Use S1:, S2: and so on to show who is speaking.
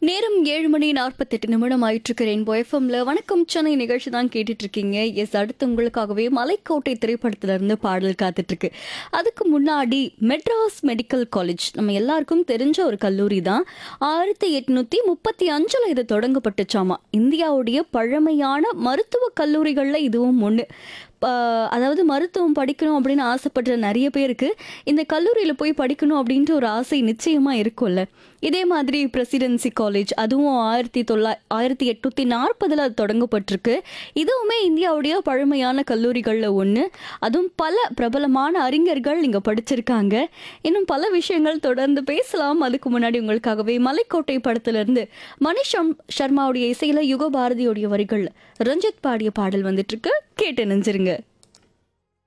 S1: நேரம் ஏழு மணி நாற்பத்தெட்டு நிமிடம் ஆயிட்டு ரெயின்போ எஃப்எம்ல வணக்கம் சென்னை நிகழ்ச்சி தான் கேட்டுட்டு இருக்கீங்க எஸ் அடுத்து உங்களுக்காகவே மலைக்கோட்டை திரைப்படத்துல இருந்து பாடல் காத்துட்டு இருக்கு அதுக்கு முன்னாடி மெட்ராஸ் மெடிக்கல் காலேஜ் நம்ம எல்லாருக்கும் தெரிஞ்ச ஒரு கல்லூரி தான் ஆயிரத்தி எட்நூத்தி முப்பத்தி அஞ்சுல இது தொடங்கப்பட்டுச்சாமா இந்தியாவுடைய பழமையான மருத்துவ கல்லூரிகள்ல இதுவும் ஒன்று அதாவது மருத்துவம் படிக்கணும் அப்படின்னு ஆசைப்படுற நிறைய பேருக்கு இந்த கல்லூரியில் போய் படிக்கணும் அப்படின்ற ஒரு ஆசை நிச்சயமாக இருக்கும்ல இதே மாதிரி பிரசிடென்சி காலேஜ் அதுவும் ஆயிரத்தி தொள்ளா ஆயிரத்தி எட்நூத்தி நாற்பதில் அது தொடங்கப்பட்டிருக்கு இதுவுமே இந்தியாவுடைய பழமையான கல்லூரிகளில் ஒன்று அதுவும் பல பிரபலமான அறிஞர்கள் இங்கே படிச்சிருக்காங்க இன்னும் பல விஷயங்கள் தொடர்ந்து பேசலாம் அதுக்கு முன்னாடி உங்களுக்காகவே மலைக்கோட்டை படத்திலிருந்து மணிஷ் சம்- சர்மாவுடைய இசையில யுக பாரதியோடைய வரிகள் ரஞ்சித் பாடிய பாடல் வந்துட்டு இருக்கு கேட்டு நெஞ்சிருங்க